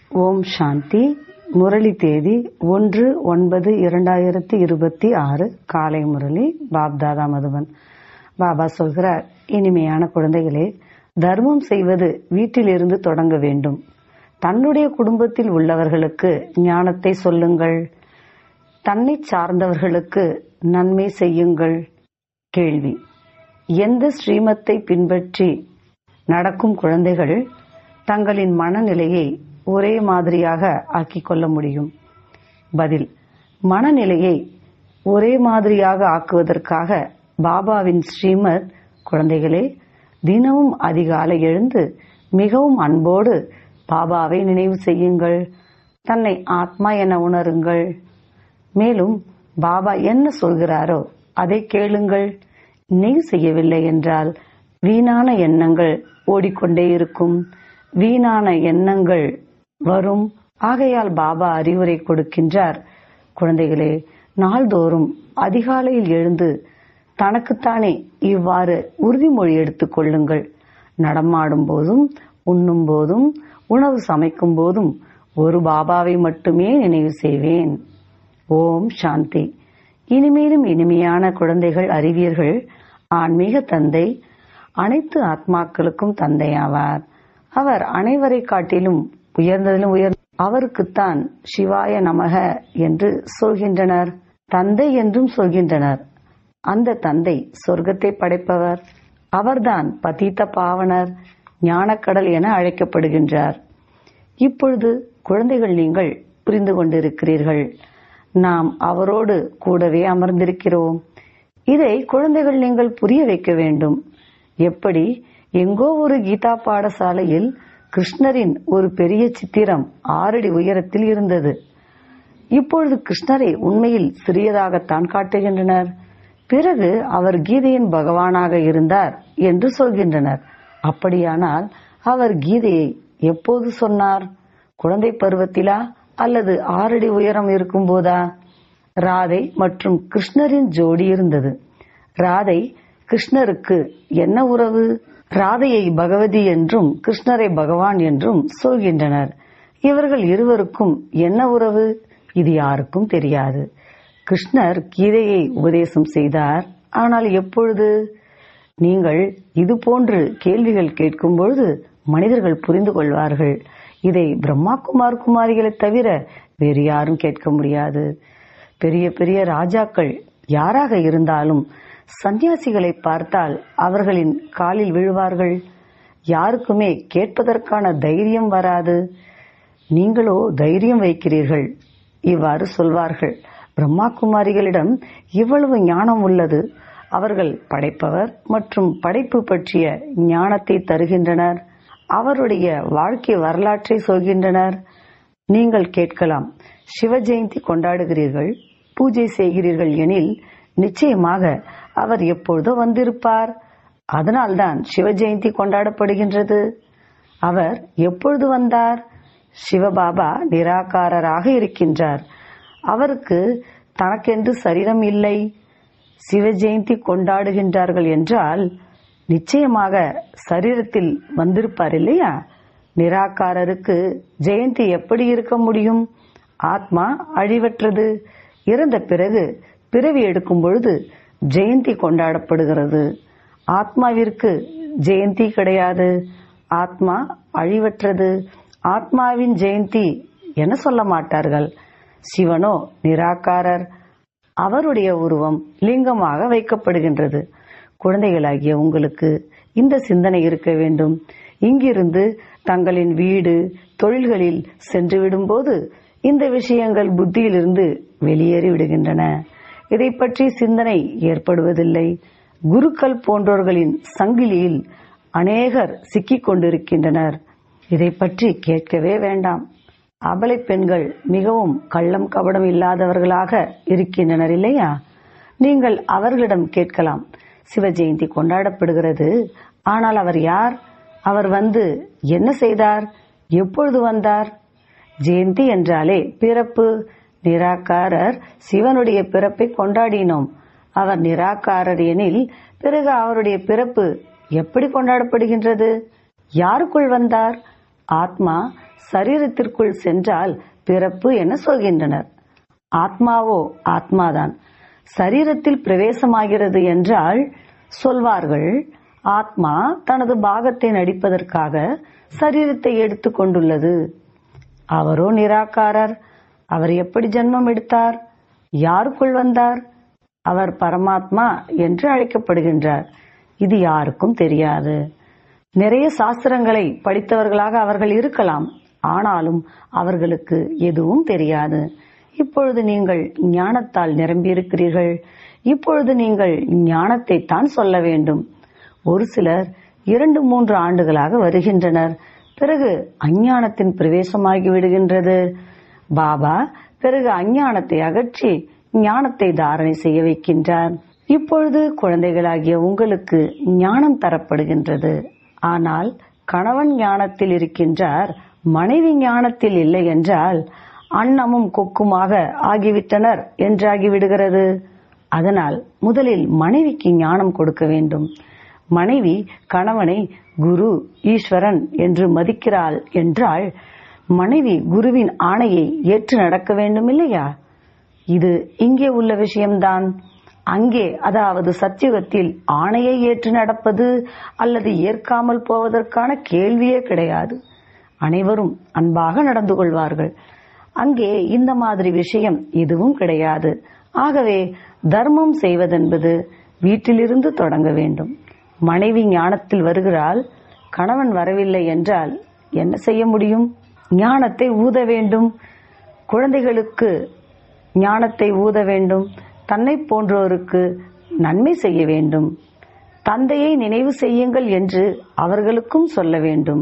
ஓம் சாந்தி முரளி தேதி ஒன்று ஒன்பது இரண்டாயிரத்தி இருபத்தி ஆறு காலை முரளி பாப்தாதா மதுவன் பாபா சொல்கிறார் இனிமையான குழந்தைகளே தர்மம் செய்வது வீட்டிலிருந்து தொடங்க வேண்டும் தன்னுடைய குடும்பத்தில் உள்ளவர்களுக்கு ஞானத்தை சொல்லுங்கள் தன்னை சார்ந்தவர்களுக்கு நன்மை செய்யுங்கள் கேள்வி எந்த ஸ்ரீமத்தை பின்பற்றி நடக்கும் குழந்தைகள் தங்களின் மனநிலையை ஒரே மாதிரியாக ஆக்கிக் கொள்ள முடியும் பதில் மனநிலையை ஒரே மாதிரியாக ஆக்குவதற்காக பாபாவின் ஸ்ரீமத் குழந்தைகளே தினமும் அதிகாலை எழுந்து மிகவும் அன்போடு பாபாவை நினைவு செய்யுங்கள் தன்னை ஆத்மா என உணருங்கள் மேலும் பாபா என்ன சொல்கிறாரோ அதை கேளுங்கள் நினைவு செய்யவில்லை என்றால் வீணான எண்ணங்கள் ஓடிக்கொண்டே இருக்கும் வீணான எண்ணங்கள் வரும் ஆகையால் பாபா அறிவுரை கொடுக்கின்றார் குழந்தைகளே நாள்தோறும் அதிகாலையில் எழுந்து தனக்குத்தானே இவ்வாறு உறுதிமொழி எடுத்துக் கொள்ளுங்கள் நடமாடும் போதும் உண்ணும் போதும் உணவு சமைக்கும் போதும் ஒரு பாபாவை மட்டுமே நினைவு செய்வேன் ஓம் சாந்தி இனிமேலும் இனிமையான குழந்தைகள் அறிவியர்கள் ஆன்மீக தந்தை அனைத்து ஆத்மாக்களுக்கும் தந்தையாவார் அவர் அனைவரை காட்டிலும் உயர்ந்ததிலும் உயர் அவருக்குத்தான் சிவாய நமக என்று சொல்கின்றனர் தந்தை என்றும் சொல்கின்றனர் அந்த தந்தை சொர்க்கத்தை படைப்பவர் அவர்தான் பதீத்த பாவனர் ஞானக்கடல் என அழைக்கப்படுகின்றார் இப்பொழுது குழந்தைகள் நீங்கள் புரிந்து கொண்டிருக்கிறீர்கள் நாம் அவரோடு கூடவே அமர்ந்திருக்கிறோம் இதை குழந்தைகள் நீங்கள் புரிய வைக்க வேண்டும் எப்படி எங்கோ ஒரு கீதா பாடசாலையில் கிருஷ்ணரின் ஒரு பெரிய சித்திரம் ஆறடி உயரத்தில் இருந்தது இப்பொழுது கிருஷ்ணரை உண்மையில் சிறியதாகத்தான் காட்டுகின்றனர் பிறகு அவர் கீதையின் பகவானாக இருந்தார் என்று சொல்கின்றனர் அப்படியானால் அவர் கீதையை எப்போது சொன்னார் குழந்தை பருவத்திலா அல்லது ஆறடி உயரம் இருக்கும் போதா ராதை மற்றும் கிருஷ்ணரின் ஜோடி இருந்தது ராதை கிருஷ்ணருக்கு என்ன உறவு ராதையை பகவதி என்றும் கிருஷ்ணரை பகவான் என்றும் சொல்கின்றனர் இவர்கள் இருவருக்கும் என்ன உறவு இது யாருக்கும் தெரியாது கிருஷ்ணர் கீதையை உபதேசம் செய்தார் ஆனால் எப்பொழுது நீங்கள் இது போன்று கேள்விகள் கேட்கும் பொழுது மனிதர்கள் புரிந்து கொள்வார்கள் இதை பிரம்மா குமார் குமாரிகளை தவிர வேறு யாரும் கேட்க முடியாது பெரிய பெரிய ராஜாக்கள் யாராக இருந்தாலும் சந்நியாசிகளை பார்த்தால் அவர்களின் காலில் விழுவார்கள் யாருக்குமே கேட்பதற்கான தைரியம் வராது நீங்களோ தைரியம் வைக்கிறீர்கள் இவ்வாறு சொல்வார்கள் பிரம்மா குமாரிகளிடம் இவ்வளவு ஞானம் உள்ளது அவர்கள் படைப்பவர் மற்றும் படைப்பு பற்றிய ஞானத்தை தருகின்றனர் அவருடைய வாழ்க்கை வரலாற்றை சொல்கின்றனர் நீங்கள் கேட்கலாம் சிவ ஜெயந்தி கொண்டாடுகிறீர்கள் பூஜை செய்கிறீர்கள் எனில் நிச்சயமாக அவர் எப்பொழுதோ வந்திருப்பார் அதனால்தான் சிவ ஜெயந்தி கொண்டாடப்படுகின்றது அவர் எப்பொழுது வந்தார் சிவபாபா நிராகாரராக இருக்கின்றார் அவருக்கு தனக்கென்று சரீரம் இல்லை சிவ ஜெயந்தி கொண்டாடுகின்றார்கள் என்றால் நிச்சயமாக சரீரத்தில் வந்திருப்பார் இல்லையா நிராகாரருக்கு ஜெயந்தி எப்படி இருக்க முடியும் ஆத்மா அழிவற்றது இறந்த பிறகு பிறவி எடுக்கும் பொழுது ஜெயந்தி கொண்டாடப்படுகிறது ஆத்மாவிற்கு ஜெயந்தி கிடையாது ஆத்மா அழிவற்றது ஆத்மாவின் ஜெயந்தி என சொல்ல மாட்டார்கள் சிவனோ நிராகாரர் அவருடைய உருவம் லிங்கமாக வைக்கப்படுகின்றது குழந்தைகளாகிய உங்களுக்கு இந்த சிந்தனை இருக்க வேண்டும் இங்கிருந்து தங்களின் வீடு தொழில்களில் சென்று விடும்போது இந்த விஷயங்கள் புத்தியிலிருந்து வெளியேறி விடுகின்றன இதை பற்றி சிந்தனை ஏற்படுவதில்லை குருக்கள் போன்றோர்களின் சங்கிலியில் அநேகர் சிக்கிக் கொண்டிருக்கின்றனர் இதை பற்றி கேட்கவே வேண்டாம் அபலை பெண்கள் மிகவும் கள்ளம் கபடம் இல்லாதவர்களாக இருக்கின்றனர் இல்லையா நீங்கள் அவர்களிடம் கேட்கலாம் சிவ ஜெயந்தி கொண்டாடப்படுகிறது ஆனால் அவர் யார் அவர் வந்து என்ன செய்தார் எப்பொழுது வந்தார் ஜெயந்தி என்றாலே பிறப்பு நிராகாரர் சிவனுடைய பிறப்பை கொண்டாடினோம் அவர் நிராகாரர் எனில் பிறகு அவருடைய பிறப்பு எப்படி கொண்டாடப்படுகின்றது யாருக்குள் வந்தார் ஆத்மா சரீரத்திற்குள் சென்றால் பிறப்பு என சொல்கின்றனர் ஆத்மாவோ ஆத்மாதான் சரீரத்தில் பிரவேசமாகிறது என்றால் சொல்வார்கள் ஆத்மா தனது பாகத்தை நடிப்பதற்காக சரீரத்தை எடுத்துக் கொண்டுள்ளது அவரோ நிராகாரர் அவர் எப்படி ஜென்மம் எடுத்தார் யாருக்குள் வந்தார் அவர் பரமாத்மா என்று அழைக்கப்படுகின்றார் இது யாருக்கும் தெரியாது நிறைய சாஸ்திரங்களை படித்தவர்களாக அவர்கள் இருக்கலாம் ஆனாலும் அவர்களுக்கு எதுவும் தெரியாது இப்பொழுது நீங்கள் ஞானத்தால் நிரம்பியிருக்கிறீர்கள் இப்பொழுது நீங்கள் ஞானத்தை தான் சொல்ல வேண்டும் ஒரு சிலர் இரண்டு மூன்று ஆண்டுகளாக வருகின்றனர் பிறகு அஞ்ஞானத்தின் பிரவேசமாகி விடுகின்றது பாபா பிறகு அஞ்ஞானத்தை அகற்றி ஞானத்தை தாரணை செய்ய வைக்கின்றார் இப்பொழுது குழந்தைகளாகிய உங்களுக்கு ஞானம் தரப்படுகின்றது ஆனால் கணவன் ஞானத்தில் இருக்கின்றார் மனைவி ஞானத்தில் இல்லை என்றால் அன்னமும் கொக்குமாக ஆகிவிட்டனர் என்றாகிவிடுகிறது அதனால் முதலில் மனைவிக்கு ஞானம் கொடுக்க வேண்டும் மனைவி கணவனை குரு ஈஸ்வரன் என்று மதிக்கிறாள் என்றால் மனைவி குருவின் ஆணையை ஏற்று நடக்க வேண்டும் இல்லையா இது இங்கே உள்ள விஷயம்தான் அங்கே அதாவது சத்தியுகத்தில் ஆணையை ஏற்று நடப்பது அல்லது ஏற்காமல் போவதற்கான கேள்வியே கிடையாது அனைவரும் அன்பாக நடந்து கொள்வார்கள் அங்கே இந்த மாதிரி விஷயம் எதுவும் கிடையாது ஆகவே தர்மம் செய்வதென்பது வீட்டிலிருந்து தொடங்க வேண்டும் மனைவி ஞானத்தில் வருகிறாள் கணவன் வரவில்லை என்றால் என்ன செய்ய முடியும் ஞானத்தை ஊத வேண்டும் குழந்தைகளுக்கு ஞானத்தை ஊத வேண்டும் தன்னை போன்றோருக்கு நன்மை செய்ய வேண்டும் தந்தையை நினைவு செய்யுங்கள் என்று அவர்களுக்கும் சொல்ல வேண்டும்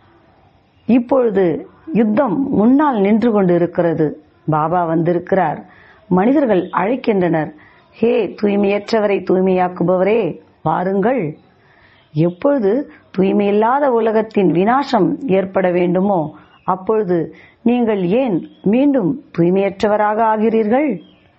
இப்பொழுது யுத்தம் முன்னால் நின்று கொண்டிருக்கிறது பாபா வந்திருக்கிறார் மனிதர்கள் அழைக்கின்றனர் ஹே தூய்மையற்றவரை தூய்மையாக்குபவரே வாருங்கள் எப்பொழுது தூய்மையில்லாத உலகத்தின் வினாசம் ஏற்பட வேண்டுமோ அப்பொழுது நீங்கள் ஏன் மீண்டும் தூய்மையற்றவராக ஆகிறீர்கள்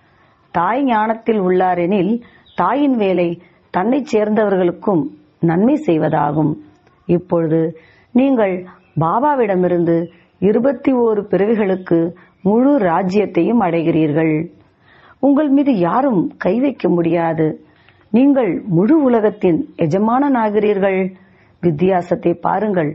தாய் ஞானத்தில் உள்ளாரெனில் தாயின் வேலை தன்னைச் சேர்ந்தவர்களுக்கும் நன்மை செய்வதாகும் இப்பொழுது நீங்கள் பாபாவிடமிருந்து இருபத்தி ஓரு பிறவிகளுக்கு முழு ராஜ்யத்தையும் அடைகிறீர்கள் உங்கள் மீது யாரும் கை வைக்க முடியாது நீங்கள் முழு உலகத்தின் எஜமானனாகிறீர்கள் வித்தியாசத்தை பாருங்கள்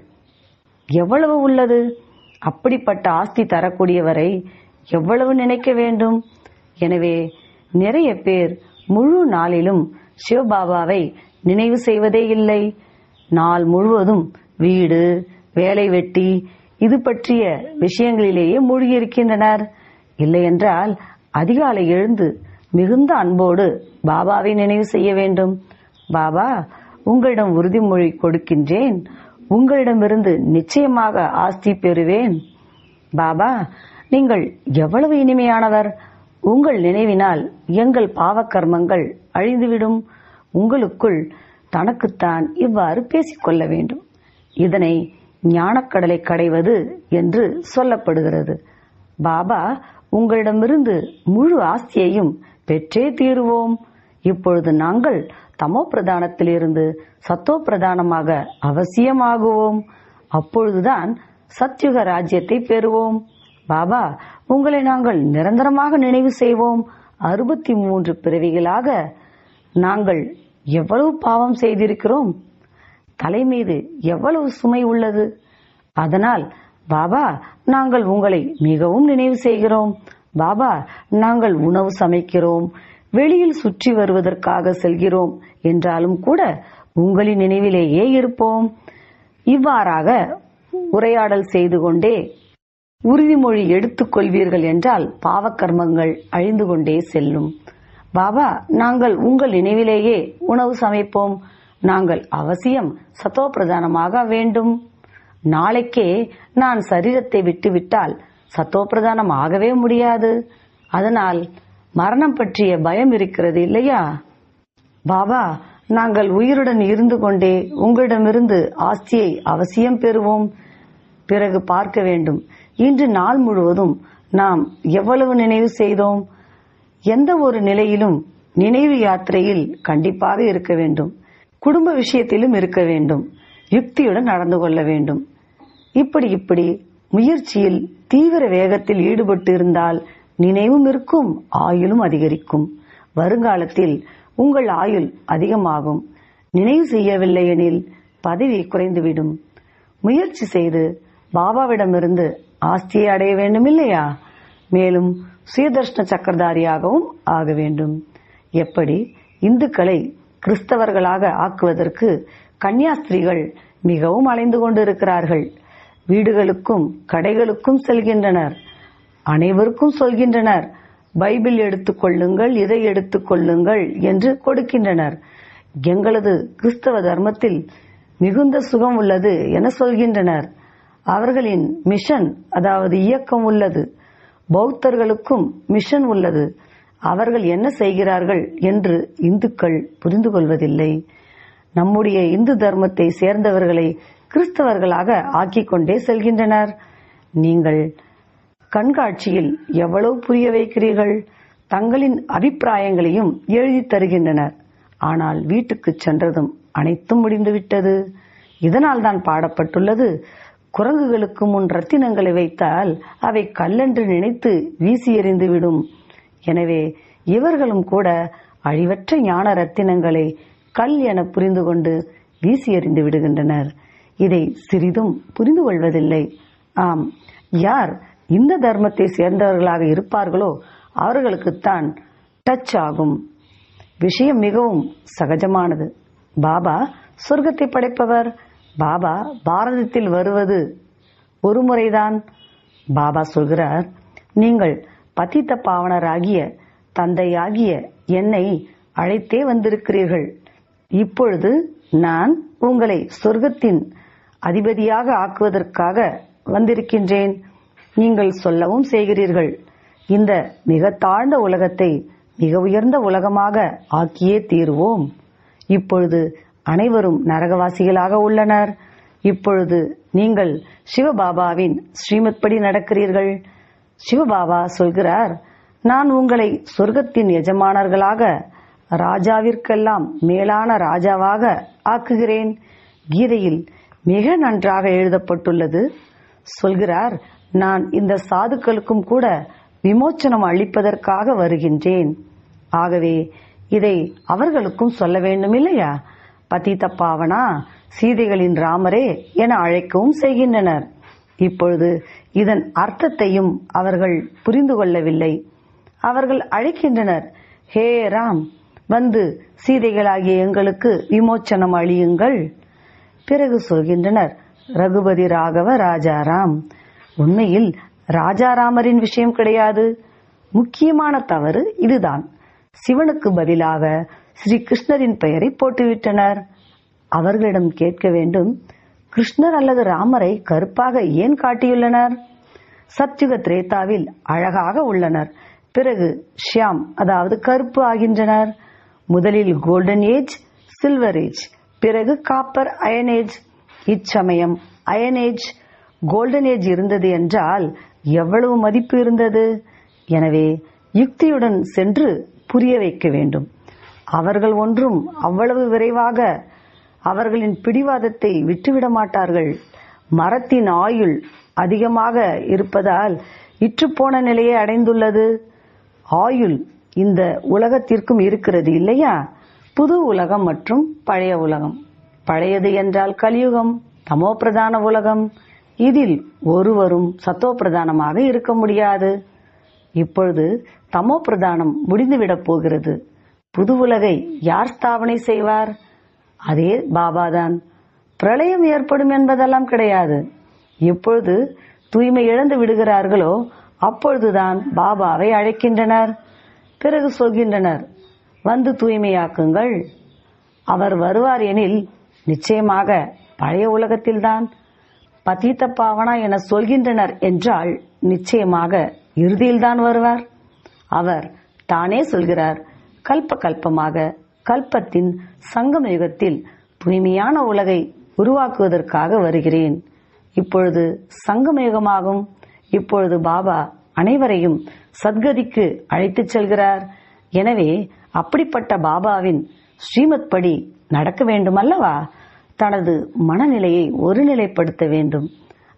எவ்வளவு உள்ளது அப்படிப்பட்ட ஆஸ்தி தரக்கூடியவரை எவ்வளவு நினைக்க வேண்டும் எனவே நிறைய பேர் முழு நாளிலும் சிவபாபாவை நினைவு செய்வதே இல்லை நாள் முழுவதும் வீடு வேலை வெட்டி இது பற்றிய விஷயங்களிலேயே மூழ்கியிருக்கின்றனர் இல்லையென்றால் அதிகாலை எழுந்து மிகுந்த அன்போடு பாபாவை நினைவு செய்ய வேண்டும் பாபா உங்களிடம் உறுதிமொழி கொடுக்கின்றேன் உங்களிடமிருந்து நிச்சயமாக ஆஸ்தி பெறுவேன் பாபா நீங்கள் எவ்வளவு இனிமையானவர் உங்கள் நினைவினால் எங்கள் பாவக்கர்மங்கள் அழிந்துவிடும் உங்களுக்குள் தனக்குத்தான் இவ்வாறு பேசிக்கொள்ள வேண்டும் இதனை ஞானக்கடலை கடைவது என்று சொல்லப்படுகிறது பாபா உங்களிடமிருந்து முழு ஆஸ்தியையும் பெற்றே தீருவோம் இப்பொழுது நாங்கள் தமோ பிரதானத்திலிருந்து சத்தோ பிரதானமாக அவசியமாகுவோம் அப்பொழுதுதான் சத்யுக ராஜ்யத்தை பெறுவோம் பாபா உங்களை நாங்கள் நிரந்தரமாக நினைவு செய்வோம் அறுபத்தி மூன்று பிறவிகளாக நாங்கள் எவ்வளவு பாவம் செய்திருக்கிறோம் தலை மீது எவ்வளவு சுமை உள்ளது அதனால் பாபா நாங்கள் உங்களை மிகவும் நினைவு செய்கிறோம் பாபா நாங்கள் உணவு சமைக்கிறோம் வெளியில் சுற்றி வருவதற்காக செல்கிறோம் என்றாலும் கூட உங்களின் நினைவிலேயே இருப்போம் இவ்வாறாக உரையாடல் செய்து கொண்டே உறுதிமொழி எடுத்துக் கொள்வீர்கள் என்றால் பாவக்கர்மங்கள் அழிந்து கொண்டே செல்லும் பாபா நாங்கள் உங்கள் நினைவிலேயே உணவு சமைப்போம் நாங்கள் அவசியம் சத்தோ பிரதானமாக வேண்டும் நாளைக்கே நான் சரீரத்தை விட்டுவிட்டால் சத்தோ பிரதானம் ஆகவே முடியாது அதனால் மரணம் பற்றிய பயம் இருக்கிறது இல்லையா பாபா நாங்கள் உயிருடன் இருந்து கொண்டே உங்களிடமிருந்து ஆஸ்தியை அவசியம் பெறுவோம் பிறகு பார்க்க வேண்டும் இன்று நாள் முழுவதும் நாம் எவ்வளவு நினைவு செய்தோம் எந்த ஒரு நிலையிலும் நினைவு யாத்திரையில் கண்டிப்பாக இருக்க வேண்டும் குடும்ப விஷயத்திலும் இருக்க வேண்டும் யுக்தியுடன் நடந்து கொள்ள வேண்டும் இப்படி இப்படி முயற்சியில் தீவிர வேகத்தில் ஈடுபட்டு இருந்தால் நினைவும் இருக்கும் ஆயுளும் அதிகரிக்கும் வருங்காலத்தில் உங்கள் ஆயுள் அதிகமாகும் நினைவு செய்யவில்லை எனில் பதவி குறைந்துவிடும் முயற்சி செய்து பாபாவிடமிருந்து ஆஸ்தியை அடைய வேண்டும் இல்லையா மேலும் சுயதர்ஷன சக்கரதாரியாகவும் ஆக வேண்டும் எப்படி இந்துக்களை கிறிஸ்தவர்களாக ஆக்குவதற்கு கன்னியாஸ்திரிகள் மிகவும் அலைந்து கொண்டிருக்கிறார்கள் வீடுகளுக்கும் கடைகளுக்கும் செல்கின்றனர் அனைவருக்கும் சொல்கின்றனர் பைபிள் எடுத்துக் கொள்ளுங்கள் இதை எடுத்துக் கொள்ளுங்கள் என்று கொடுக்கின்றனர் எங்களது கிறிஸ்தவ தர்மத்தில் மிகுந்த சுகம் உள்ளது என சொல்கின்றனர் அவர்களின் மிஷன் அதாவது இயக்கம் உள்ளது பௌத்தர்களுக்கும் மிஷன் உள்ளது அவர்கள் என்ன செய்கிறார்கள் என்று இந்துக்கள் புரிந்து கொள்வதில்லை நம்முடைய இந்து தர்மத்தை சேர்ந்தவர்களை கிறிஸ்தவர்களாக ஆக்கிக் கொண்டே செல்கின்றனர் நீங்கள் கண்காட்சியில் எவ்வளவு புரிய வைக்கிறீர்கள் தங்களின் அபிப்பிராயங்களையும் எழுதி தருகின்றனர் ஆனால் வீட்டுக்கு சென்றதும் அனைத்தும் முடிந்துவிட்டது இதனால் தான் பாடப்பட்டுள்ளது குரங்குகளுக்கு முன் ரத்தினங்களை வைத்தால் அவை கல்லென்று நினைத்து வீசி எறிந்துவிடும் எனவே இவர்களும் கூட அழிவற்ற ஞான ரத்தினங்களை கல் என புரிந்து கொண்டு வீசி எறிந்து விடுகின்றனர் இதை சிறிதும் புரிந்து கொள்வதில்லை ஆம் யார் இந்த தர்மத்தை சேர்ந்தவர்களாக இருப்பார்களோ அவர்களுக்குத்தான் டச் ஆகும் விஷயம் மிகவும் சகஜமானது பாபா சொர்க்கத்தை படைப்பவர் பாபா பாரதத்தில் வருவது ஒரு முறைதான் பாபா சொல்கிறார் நீங்கள் பதித்த பாவனராகிய தந்தையாகிய என்னை அழைத்தே வந்திருக்கிறீர்கள் இப்பொழுது நான் உங்களை சொர்க்கத்தின் அதிபதியாக ஆக்குவதற்காக வந்திருக்கின்றேன் நீங்கள் சொல்லவும் செய்கிறீர்கள் இந்த மிக தாழ்ந்த உலகத்தை மிக உயர்ந்த உலகமாக ஆக்கியே தீருவோம் இப்பொழுது அனைவரும் நரகவாசிகளாக உள்ளனர் இப்பொழுது நீங்கள் சிவபாபாவின் ஸ்ரீமத் படி நடக்கிறீர்கள் சிவபாபா சொல்கிறார் நான் உங்களை சொர்க்கத்தின் எஜமானர்களாக ராஜாவிற்கெல்லாம் மேலான ராஜாவாக ஆக்குகிறேன் கீதையில் மிக நன்றாக எழுதப்பட்டுள்ளது சொல்கிறார் நான் இந்த சாதுக்களுக்கும் கூட விமோச்சனம் அளிப்பதற்காக வருகின்றேன் ஆகவே இதை அவர்களுக்கும் சொல்ல வேண்டும் இல்லையா பதித்த பாவனா சீதைகளின் ராமரே என அழைக்கவும் செய்கின்றனர் இப்பொழுது இதன் அர்த்தத்தையும் அவர்கள் புரிந்து கொள்ளவில்லை அவர்கள் அழைக்கின்றனர் ஹே ராம் வந்து சீதைகளாகிய எங்களுக்கு விமோச்சனம் அழியுங்கள் பிறகு சொல்கின்றனர் ரகுபதி ராகவ ராஜாராம் உண்மையில் ராஜாராமரின் விஷயம் கிடையாது முக்கியமான தவறு இதுதான் சிவனுக்கு பதிலாக ஸ்ரீ கிருஷ்ணரின் பெயரை போட்டுவிட்டனர் அவர்களிடம் கேட்க வேண்டும் கிருஷ்ணர் அல்லது ராமரை கருப்பாக ஏன் காட்டியுள்ளனர் சத்யுக திரேதாவில் அழகாக உள்ளனர் பிறகு ஷியாம் அதாவது கருப்பு ஆகின்றனர் முதலில் கோல்டன் ஏஜ் சில்வர் ஏஜ் பிறகு காப்பர் அயன் ஏஜ் இச்சமயம் அயன் ஏஜ் கோல்டன் ஏஜ் இருந்தது என்றால் எவ்வளவு மதிப்பு இருந்தது எனவே யுக்தியுடன் சென்று புரிய வைக்க வேண்டும் அவர்கள் ஒன்றும் அவ்வளவு விரைவாக அவர்களின் பிடிவாதத்தை விட்டுவிட மாட்டார்கள் மரத்தின் ஆயுள் அதிகமாக இருப்பதால் இற்றுப்போன நிலையை அடைந்துள்ளது ஆயுள் இந்த உலகத்திற்கும் இருக்கிறது இல்லையா புது உலகம் மற்றும் பழைய உலகம் பழையது என்றால் கலியுகம் தமோ பிரதான உலகம் இதில் ஒருவரும் சத்தோ பிரதானமாக இருக்க முடியாது இப்பொழுது தமோ பிரதானம் முடிந்துவிடப் போகிறது புது உலகை யார் ஸ்தாபனை செய்வார் அதே பாபாதான் பிரளயம் ஏற்படும் என்பதெல்லாம் கிடையாது எப்பொழுது தூய்மை இழந்து விடுகிறார்களோ அப்பொழுதுதான் பாபாவை அழைக்கின்றனர் பிறகு சொல்கின்றனர் வந்து தூய்மையாக்குங்கள் அவர் வருவார் எனில் நிச்சயமாக பழைய உலகத்தில்தான் பதீத்த பாவனா என சொல்கின்றனர் என்றால் நிச்சயமாக இறுதியில்தான் வருவார் அவர் தானே சொல்கிறார் கல்ப கல்பமாக கல்பத்தின் சங்கம யுகத்தில் தூய்மையான உலகை உருவாக்குவதற்காக வருகிறேன் இப்பொழுது சங்கம யுகமாகும் இப்பொழுது பாபா அனைவரையும் சத்கதிக்கு அழைத்துச் செல்கிறார் எனவே அப்படிப்பட்ட பாபாவின் ஸ்ரீமத் படி நடக்க வேண்டும் அல்லவா தனது மனநிலையை ஒருநிலைப்படுத்த வேண்டும்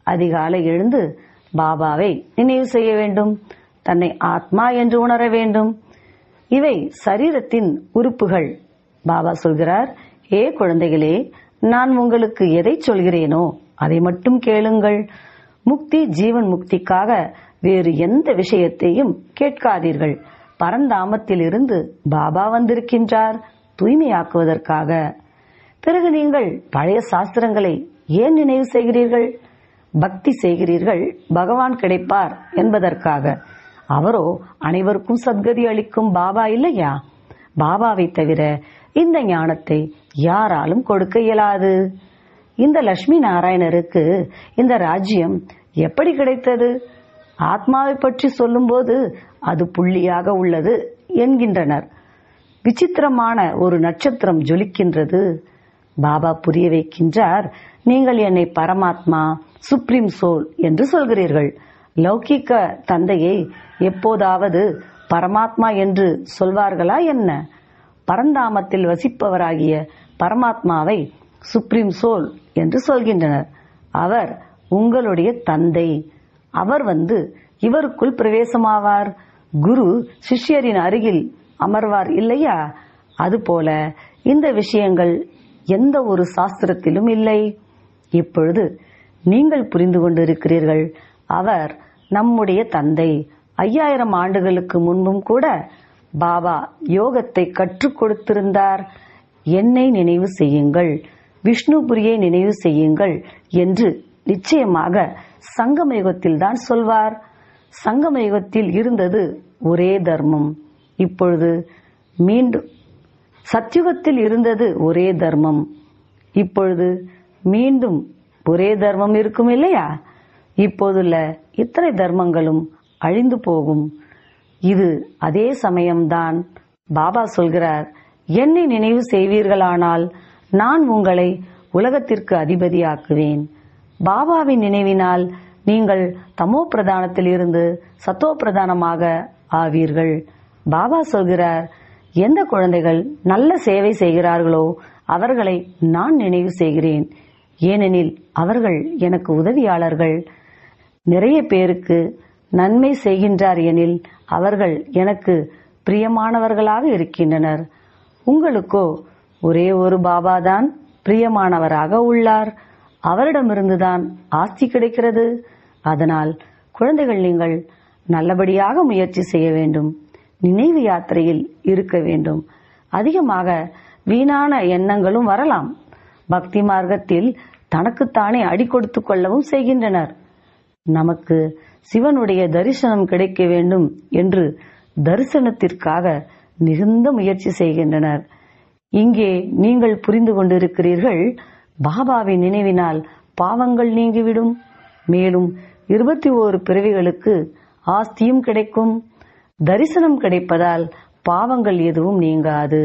அதிகாலை எழுந்து பாபாவை நினைவு செய்ய வேண்டும் தன்னை ஆத்மா என்று உணர வேண்டும் இவை சரீரத்தின் உறுப்புகள் பாபா சொல்கிறார் ஏ குழந்தைகளே நான் உங்களுக்கு எதை சொல்கிறேனோ அதை மட்டும் கேளுங்கள் முக்தி ஜீவன் முக்திக்காக வேறு எந்த விஷயத்தையும் கேட்காதீர்கள் பரந்தாமத்தில் இருந்து பாபா வந்திருக்கின்றார் தூய்மையாக்குவதற்காக பிறகு நீங்கள் பழைய சாஸ்திரங்களை ஏன் நினைவு செய்கிறீர்கள் பக்தி செய்கிறீர்கள் பகவான் கிடைப்பார் என்பதற்காக அவரோ அனைவருக்கும் சத்கதி அளிக்கும் பாபா இல்லையா பாபாவை தவிர இந்த ஞானத்தை யாராலும் கொடுக்க இயலாது இந்த லட்சுமி நாராயணருக்கு இந்த ராஜ்யம் எப்படி கிடைத்தது ஆத்மாவை பற்றி சொல்லும்போது அது புள்ளியாக உள்ளது என்கின்றனர் விசித்திரமான ஒரு நட்சத்திரம் ஜொலிக்கின்றது பாபா புரிய வைக்கின்றார் நீங்கள் என்னை பரமாத்மா சுப்ரீம் சோல் என்று சொல்கிறீர்கள் லௌகிக்க தந்தையை எப்போதாவது பரமாத்மா என்று சொல்வார்களா என்ன பரந்தாமத்தில் வசிப்பவராகிய பரமாத்மாவை சுப்ரீம் சோல் என்று சொல்கின்றனர் அவர் உங்களுடைய தந்தை அவர் வந்து இவருக்குள் பிரவேசமாவார் குரு சிஷ்யரின் அருகில் அமர்வார் இல்லையா அதுபோல இந்த விஷயங்கள் எந்த ஒரு சாஸ்திரத்திலும் இல்லை இப்பொழுது நீங்கள் புரிந்து கொண்டிருக்கிறீர்கள் அவர் நம்முடைய தந்தை ஐயாயிரம் ஆண்டுகளுக்கு முன்பும் கூட பாபா யோகத்தை கற்றுக் கொடுத்திருந்தார் என்னை நினைவு செய்யுங்கள் விஷ்ணுபுரியை நினைவு செய்யுங்கள் என்று நிச்சயமாக சங்கம யுகத்தில் தான் சொல்வார் சங்கம யுகத்தில் இருந்தது ஒரே தர்மம் இப்பொழுது மீண்டும் சத்யுகத்தில் இருந்தது ஒரே தர்மம் இப்பொழுது மீண்டும் ஒரே தர்மம் இருக்கும் இல்லையா இப்போதுள்ள இத்தனை தர்மங்களும் அழிந்து போகும் இது அதே சமயம்தான் பாபா சொல்கிறார் என்னை நினைவு செய்வீர்களானால் நான் உங்களை உலகத்திற்கு அதிபதியாக்குவேன் பாபாவின் நினைவினால் நீங்கள் தமோ பிரதானத்தில் இருந்து சத்தோ பிரதானமாக ஆவீர்கள் பாபா சொல்கிறார் எந்த குழந்தைகள் நல்ல சேவை செய்கிறார்களோ அவர்களை நான் நினைவு செய்கிறேன் ஏனெனில் அவர்கள் எனக்கு உதவியாளர்கள் நிறைய பேருக்கு நன்மை செய்கின்றார் எனில் அவர்கள் எனக்கு பிரியமானவர்களாக இருக்கின்றனர் உங்களுக்கோ ஒரே ஒரு பாபாதான் பிரியமானவராக உள்ளார் அவரிடமிருந்துதான் ஆஸ்தி கிடைக்கிறது அதனால் குழந்தைகள் நீங்கள் நல்லபடியாக முயற்சி செய்ய வேண்டும் நினைவு யாத்திரையில் இருக்க வேண்டும் அதிகமாக வீணான எண்ணங்களும் வரலாம் பக்தி மார்க்கத்தில் தனக்குத்தானே அடி கொடுத்துக் கொள்ளவும் செய்கின்றனர் நமக்கு சிவனுடைய தரிசனம் கிடைக்க வேண்டும் என்று தரிசனத்திற்காக மிகுந்த முயற்சி செய்கின்றனர் இங்கே நீங்கள் புரிந்து கொண்டிருக்கிறீர்கள் பாபாவின் நினைவினால் பாவங்கள் நீங்கிவிடும் மேலும் இருபத்தி ஓரு பிறவிகளுக்கு ஆஸ்தியும் கிடைக்கும் தரிசனம் கிடைப்பதால் பாவங்கள் எதுவும் நீங்காது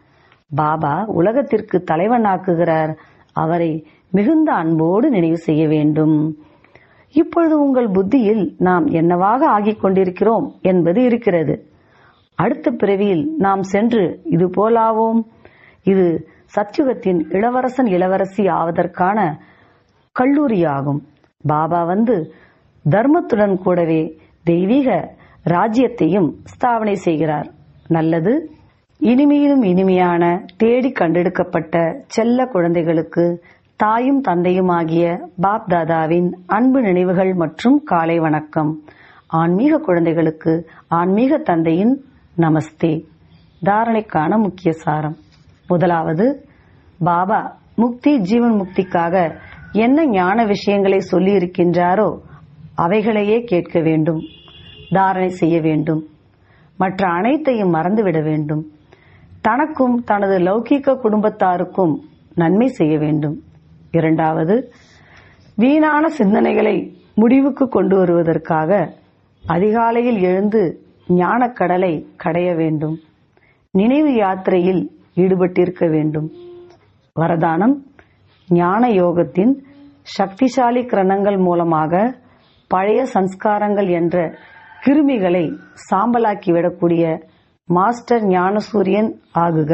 பாபா உலகத்திற்கு தலைவனாக்குகிறார் அவரை மிகுந்த அன்போடு நினைவு செய்ய வேண்டும் இப்பொழுது உங்கள் புத்தியில் நாம் என்னவாக ஆகிக் கொண்டிருக்கிறோம் என்பது இருக்கிறது அடுத்த பிறவியில் நாம் சென்று இது போலாவோம் இது சத்யுகத்தின் இளவரசன் இளவரசி ஆவதற்கான கல்லூரியாகும் பாபா வந்து தர்மத்துடன் கூடவே தெய்வீக ராஜ்யத்தையும் ஸ்தாபனை செய்கிறார் நல்லது இனிமையிலும் இனிமையான தேடி கண்டெடுக்கப்பட்ட செல்ல குழந்தைகளுக்கு தாயும் தந்தையும் ஆகிய பாப் தாதாவின் அன்பு நினைவுகள் மற்றும் காலை வணக்கம் ஆன்மீக குழந்தைகளுக்கு ஆன்மீக தந்தையின் நமஸ்தே தாரணைக்கான முக்கிய சாரம் முதலாவது பாபா முக்தி ஜீவன் முக்திக்காக என்ன ஞான விஷயங்களை சொல்லி இருக்கின்றாரோ அவைகளையே கேட்க வேண்டும் தாரணை செய்ய வேண்டும் மற்ற அனைத்தையும் மறந்துவிட வேண்டும் தனக்கும் தனது லௌகீக குடும்பத்தாருக்கும் நன்மை செய்ய வேண்டும் இரண்டாவது வீணான சிந்தனைகளை முடிவுக்கு கொண்டு வருவதற்காக அதிகாலையில் எழுந்து ஞானக்கடலை கடைய வேண்டும் நினைவு யாத்திரையில் ஈடுபட்டிருக்க வேண்டும் வரதானம் ஞான யோகத்தின் சக்திசாலி கிரணங்கள் மூலமாக பழைய சன்ஸ்காரங்கள் என்ற கிருமிகளை சாம்பலாக்கிவிடக்கூடிய மாஸ்டர் ஞானசூரியன் ஆகுக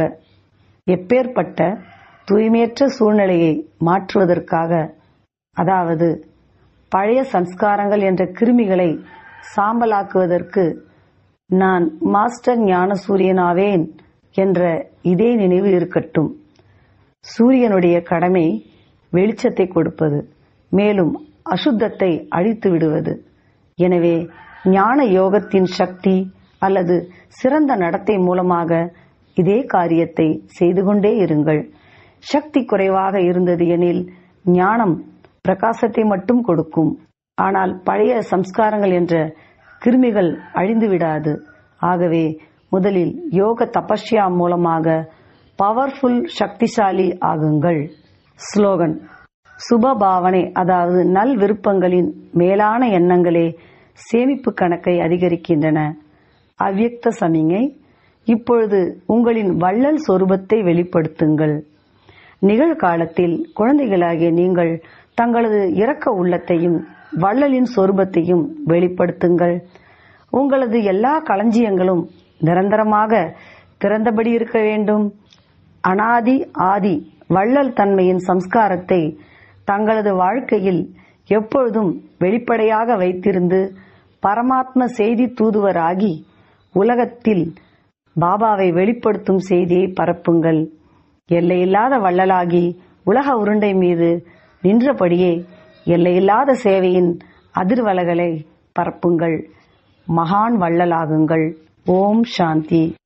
எப்பேற்பட்ட தூய்மையற்ற சூழ்நிலையை மாற்றுவதற்காக அதாவது பழைய சம்ஸ்காரங்கள் என்ற கிருமிகளை சாம்பலாக்குவதற்கு நான் மாஸ்டர் ஞான சூரியனாவேன் என்ற இதே நினைவு இருக்கட்டும் சூரியனுடைய கடமை வெளிச்சத்தை கொடுப்பது மேலும் அசுத்தத்தை அழித்து விடுவது எனவே ஞான யோகத்தின் சக்தி அல்லது சிறந்த நடத்தை மூலமாக இதே காரியத்தை செய்து கொண்டே இருங்கள் சக்தி குறைவாக இருந்தது எனில் ஞானம் பிரகாசத்தை மட்டும் கொடுக்கும் ஆனால் பழைய சம்ஸ்காரங்கள் என்ற கிருமிகள் அழிந்து விடாது ஆகவே முதலில் யோக தபஸ்யா மூலமாக பவர்ஃபுல் சக்திசாலி ஆகுங்கள் ஸ்லோகன் சுப பாவனை அதாவது நல் விருப்பங்களின் மேலான எண்ணங்களே சேமிப்பு கணக்கை அதிகரிக்கின்றன அவ்யக்த சமிங்கை இப்பொழுது உங்களின் வள்ளல் சொரூபத்தை வெளிப்படுத்துங்கள் நிகழ்காலத்தில் குழந்தைகளாகிய நீங்கள் தங்களது இரக்க உள்ளத்தையும் வள்ளலின் சொரூபத்தையும் வெளிப்படுத்துங்கள் உங்களது எல்லா களஞ்சியங்களும் நிரந்தரமாக திறந்தபடி இருக்க வேண்டும் அனாதி ஆதி வள்ளல் தன்மையின் சம்ஸ்காரத்தை தங்களது வாழ்க்கையில் எப்பொழுதும் வெளிப்படையாக வைத்திருந்து பரமாத்ம செய்தி தூதுவராகி உலகத்தில் பாபாவை வெளிப்படுத்தும் செய்தியை பரப்புங்கள் எல்லையில்லாத வள்ளலாகி உலக உருண்டை மீது நின்றபடியே எல்லையில்லாத சேவையின் அதிர்வலைகளை பரப்புங்கள் மகான் வள்ளலாகுங்கள் ஓம் சாந்தி